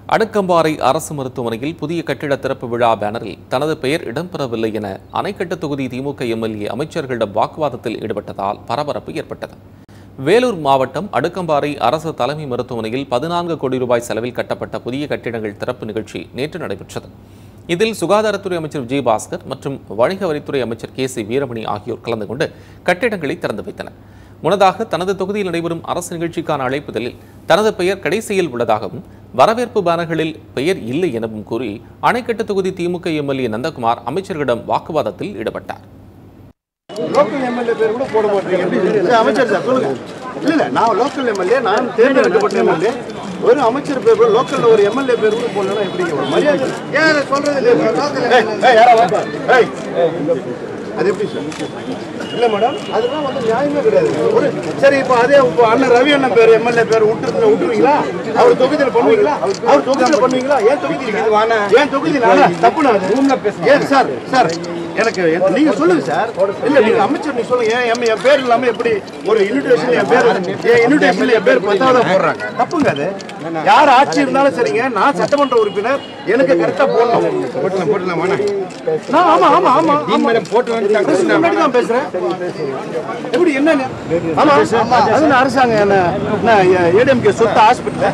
அடுக்கம்பாறை அரசு மருத்துவமனையில் புதிய கட்டிட திறப்பு விழா பேனரில் தனது பெயர் இடம்பெறவில்லை என அணைக்கட்டு தொகுதி திமுக எம்எல்ஏ அமைச்சர்களிடம் வாக்குவாதத்தில் ஈடுபட்டதால் பரபரப்பு ஏற்பட்டது வேலூர் மாவட்டம் அடுக்கம்பாறை அரசு தலைமை மருத்துவமனையில் பதினான்கு கோடி ரூபாய் செலவில் கட்டப்பட்ட புதிய கட்டிடங்கள் திறப்பு நிகழ்ச்சி நேற்று நடைபெற்றது இதில் சுகாதாரத்துறை அமைச்சர் விஜயபாஸ்கர் மற்றும் வணிக வரித்துறை அமைச்சர் கே சி வீரமணி ஆகியோர் கலந்து கொண்டு கட்டிடங்களை திறந்து வைத்தனர் முன்னதாக தனது தொகுதியில் நடைபெறும் அரசு நிகழ்ச்சிக்கான அழைப்புதலில் தனது பெயர் கடைசியில் உள்ளதாகவும் வரவேற்பு பேனர்களில் பெயர் இல்லை எனவும் கூறி அணைக்கட்டு தொகுதி திமுக எம்எல்ஏ நந்தகுமார் அமைச்சர்களிடம் வாக்குவாதத்தில் ஈடுபட்டார் லோக்கல் எம்எல்ஏ பேர் கூட போட மாட்டீங்க எப்படி சார் அமைச்சர் சார் சொல்லுங்க இல்ல இல்ல நான் லோக்கல் எம்எல்ஏ நான் தேர்ந்தெடுக்கப்பட்ட எம்எல்ஏ ஒரு அமைச்சர் பேர் கூட லோக்கல்ல ஒரு எம்எல்ஏ பேர் கூட போடலன்னா எப்படிங்க வரும்? மரியாதை ஏன் அதை சொல்றது இல்லையா லோக்கல் ஏய் யாரா வாப்பா ஏய் அது எப்படி சார் இல்ல மேடம் அதெல்லாம் வந்து நியாயமே கிடையாது ஒரு சரி இப்போ அதே இப்போ அண்ணன் ரவி அண்ணன் பேர் எம்எல்ஏ பேர் விட்டுருந்த விட்டுருவீங்களா அவர் தொகுதியில் பண்ணுவீங்களா அவர் தொகுதியில் பண்ணுவீங்களா ஏன் தொகுதி ஏன் தொகுதி தப்புனா ரூம்ல பேசுங்க ஏன் சார் சார் எனக்கு என்- நீங்க சொல்லுங்க சார் இல்ல நீங்க அமைச்சர் நீங்க சொல்லுங்க ஏன் எம் என் பேர் இல்லாம எப்படி ஒரு இன்விடேஷன் என் பேர் என் இன்விடேஷன்ல என் பேர் பத்தாவது போடுறாங்க தப்புங்க அது யார் ஆட்சி இருந்தாலும் சரிங்க நான் சட்டமன்ற உறுப்பினர் எனக்கு கரெக்டா போடணும் போட்டலாம் போட்டலாம் நான் ஆமா ஆமா ஆமா ஆமா போட்டு வந்து தான் பேசுறேன் எப்படி என்ன ஆமா அது நான் அரசாங்கம் என்ன ஏடிஎம்கே சொத்து ஹாஸ்பிட்டல்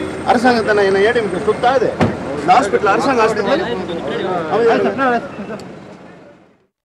அரசாங்கம் தானே என்ன ஏடிஎம்கே சொத்தா அது ஹாஸ்பிட்டல் அரசாங்க ஹாஸ்பிட்டல்